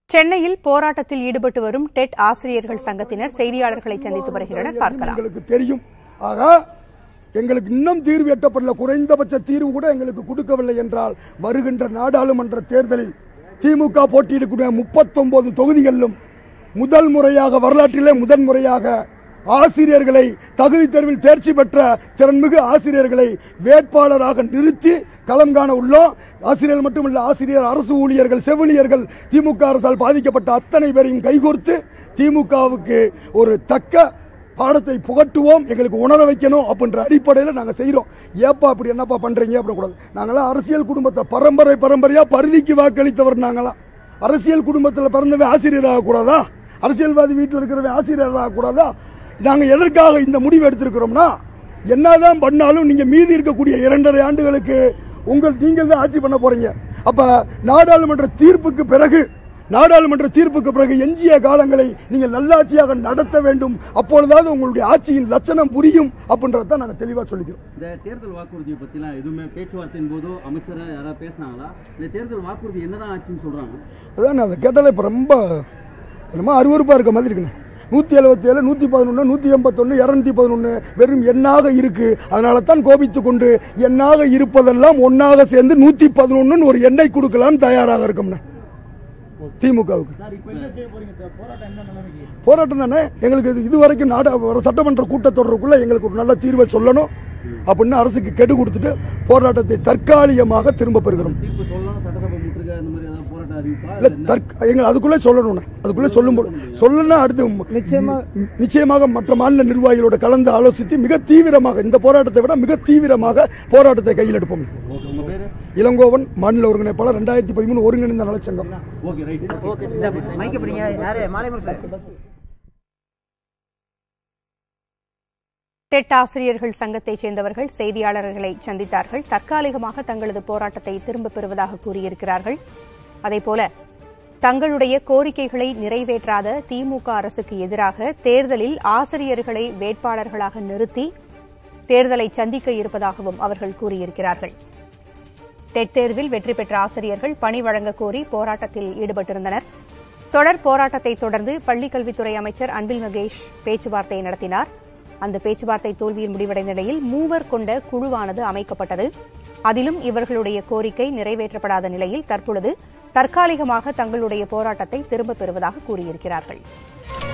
சென்னையில் போராட்டத்தில் ஈடுபட்டு வரும் டெட் ஆசிரியர்கள் சங்கத்தினர் செய்தியாளர்களை சந்தித்து வருகின்றனர் பார்க்கலாம் எங்களுக்கு தெரியும் ஆக எங்களுக்கு இன்னும் தீர்வு எட்டப்படல குறைந்தபட்ச தீர்வு கூட எங்களுக்கு கொடுக்கவில்லை என்றால் வருகின்ற நாடாளுமன்ற தேர்தலில் திமுக போட்டியிடக்கூடிய முப்பத்தொன்பது தொகுதிகளிலும் முதல் முறையாக வரலாற்றிலே முதன் முறையாக ஆசிரியர்களை தகுதி தேர்வில் தேர்ச்சி பெற்ற திறன்மிகு ஆசிரியர்களை வேட்பாளராக நிறுத்தி களம் காண உள்ளோம் ஆசிரியர்கள் மட்டுமல்ல ஆசிரியர் அரசு ஊழியர்கள் செவிலியர்கள் திமுக அரசால் பாதிக்கப்பட்ட அத்தனை பேரையும் கைகோர்த்து திமுகவுக்கு ஒரு தக்க பாடத்தை புகட்டுவோம் எங்களுக்கு உணர வைக்கணும் அப்படின்ற அடிப்படையில் நாங்க செய்யறோம் ஏப்பா அப்படி என்னப்பா பண்றீங்க அப்படி கூடாது நாங்களாம் அரசியல் குடும்பத்தை பரம்பரை பரம்பரையா பருதிக்கு வாக்களித்தவர் நாங்களாம் அரசியல் குடும்பத்தில் பிறந்தவன் ஆசிரியர் ஆகக்கூடாதா அரசியல்வாதி வீட்டில் இருக்கிறவன் ஆசிரியர் ஆகக்கூடாதா நாங்க எதற்காக இந்த முடிவு எடுத்திருக்கிறோம்னா என்னதான் பண்ணாலும் நீங்க மீதி இருக்கக்கூடிய இரண்டரை ஆண்டுகளுக்கு உங்கள் நீங்கள் தான் ஆட்சி பண்ண போறீங்க அப்ப நாடாளுமன்ற தீர்ப்புக்கு பிறகு நாடாளுமன்ற தீர்ப்புக்கு பிறகு எஞ்சிய காலங்களை நீங்கள் நல்லாட்சியாக நடத்த வேண்டும் அப்பொழுதாவது உங்களுடைய ஆட்சியின் லட்சணம் புரியும் அப்படின்றத நாங்க தெளிவா சொல்லிக்கிறோம் இந்த தேர்தல் வாக்குறுதியை பத்திலாம் எதுவுமே பேச்சுவார்த்தையின் போதோ அமைச்சர் யாராவது பேசினாங்களா இந்த தேர்தல் வாக்குறுதி என்னதான் ஆச்சுன்னு சொல்றாங்க அதான் அதை கேட்டாலே இப்ப ரொம்ப என்னமோ அருவருப்பா இருக்க மாதிரி இருக்குண்ணே நூத்தி எழுபத்தி ஏழு நூத்தி பதினொன்னு நூத்தி எண்பத்தொன்னு இருநூத்தி பதினொன்னு வெறும் எண்ணாக இருக்கு அதனால தான் கோபித்துக் கொண்டு எண்ணாக இருப்பதெல்லாம் ஒன்னாக சேர்ந்து நூத்தி பதினொன்னு ஒரு எண்ணெய் கொடுக்கலாம் தயாராக இருக்கும்ண்ணே திமுகவுக்கு போராட்டம் தானே எங்களுக்கு இது- இதுவரைக்கும் நாட ஒரு சட்டமன்ற கூட்டத்தொடருக்குள்ள எங்களுக்கு ஒரு நல்ல தீர்வை சொல்லணும் அப்படின்னு அரசுக்கு கெடு கொடுத்துட்டு போராட்டத்தை தற்காலிகமாக திரும்ப பெறுகிறோம் தீர்ப்பு சொல்லணும் சட்டசபை முற்றுகை அந்த மாதிரி ஏதாவது போராட்டம் அறிவிப்பா இல்ல தற்க- எங்க அதுக்குள்ளே சொல்லணும் அதுக்குள்ளே சொல்லும் சொல்லணும்னா அடுத்து நிச்சயமா நிச்சயமாக மற்ற மாநில நிர்வாகிகளோட கலந்து ஆலோசித்து மிக தீவிரமாக இந்த போராட்டத்தை விட மிக தீவிரமாக போராட்டத்தை கையில் எடுப்போம் ஓகே உங்க பேரு இளங்கோவன் மாநில ஒருங்கிணைப்பாளர் ரெண்டாயிரத்தி பதிமூணு ஒருங்கிணைந்த நலச்சங்கம் ஓகே ரைட் ஓகே மைக்க பிடிங்க யாரு மாலைமர் சார் டெட் ஆசிரியர்கள் சங்கத்தைச் சேர்ந்தவர்கள் செய்தியாளர்களை சந்தித்தார்கள் தற்காலிகமாக தங்களது போராட்டத்தை திரும்பப் பெறுவதாக கூறியிருக்கிறார்கள் அதேபோல தங்களுடைய கோரிக்கைகளை நிறைவேற்றாத திமுக அரசுக்கு எதிராக தேர்தலில் ஆசிரியர்களை வேட்பாளர்களாக நிறுத்தி தேர்தலை சந்திக்க இருப்பதாகவும் அவர்கள் கூறியிருக்கிறார்கள் டெட் தேர்வில் வெற்றி பெற்ற ஆசிரியர்கள் பணி வழங்க கோரி போராட்டத்தில் ஈடுபட்டிருந்தனர் தொடர் போராட்டத்தை தொடர்ந்து பள்ளிக்கல்வித்துறை அமைச்சர் அன்பில் மகேஷ் பேச்சுவார்த்தை நடத்தினார் அந்த பேச்சுவார்த்தை தோல்வியில் முடிவடைந்த நிலையில் மூவர் கொண்ட குழுவானது அமைக்கப்பட்டது அதிலும் இவர்களுடைய கோரிக்கை நிறைவேற்றப்படாத நிலையில் தற்பொழுது தற்காலிகமாக தங்களுடைய போராட்டத்தை திரும்பப் பெறுவதாக கூறியிருக்கிறார்கள்